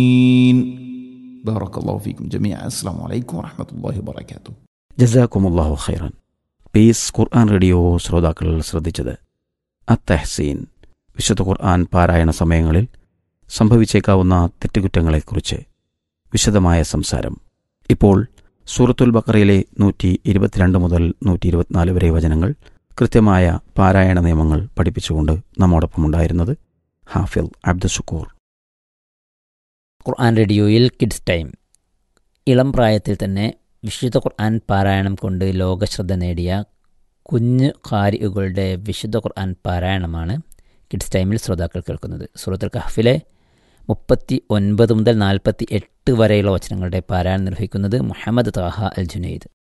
بارك الله فيكم جميعا السلام عليكم ورحمة الله وبركاته ജസാക്കുമുല്ലാഹു ഖൈറൻ പീസ് ഖുർആൻ റേഡിയോ ശ്രോതാക്കൾ ശ്രദ്ധിച്ചത് അത്തഹ്സീൻ വിശുദ്ധ ഖുർആൻ പാരായണ സമയങ്ങളിൽ സംഭവിച്ചേക്കാവുന്ന തെറ്റുകുറ്റങ്ങളെക്കുറിച്ച് വിശദമായ സംസാരം ഇപ്പോൾ സൂറത്തുൽ ബക്കറയിലെ നൂറ്റി ഇരുപത്തിരണ്ട് മുതൽ നൂറ്റി ഇരുപത്തിനാല് വരെ വചനങ്ങൾ കൃത്യമായ പാരായണ നിയമങ്ങൾ പഠിപ്പിച്ചുകൊണ്ട് നമ്മോടൊപ്പമുണ്ടായിരുന്നത് ഹാഫിൽ അബ്ദുഷക്കൂർ ഖുർആൻ റേഡിയോയിൽ കിഡ്സ് ടൈം ഇളം പ്രായത്തിൽ തന്നെ വിശുദ്ധ ഖുർആൻ പാരായണം കൊണ്ട് ലോകശ്രദ്ധ നേടിയ കുഞ്ഞു ഖാരികളുടെ വിശുദ്ധ ഖുർആൻ പാരായണമാണ് കിഡ്സ് ടൈമിൽ ശ്രോതാക്കൾ കേൾക്കുന്നത് സൂറത്തുൽ കഹഫിലെ മുപ്പത്തി ഒൻപത് മുതൽ നാൽപ്പത്തി എട്ട് വരെയുള്ള വചനങ്ങളുടെ പാരായണം നിർവഹിക്കുന്നത് മുഹമ്മദ് താഹ അൽ ജുനൈദ്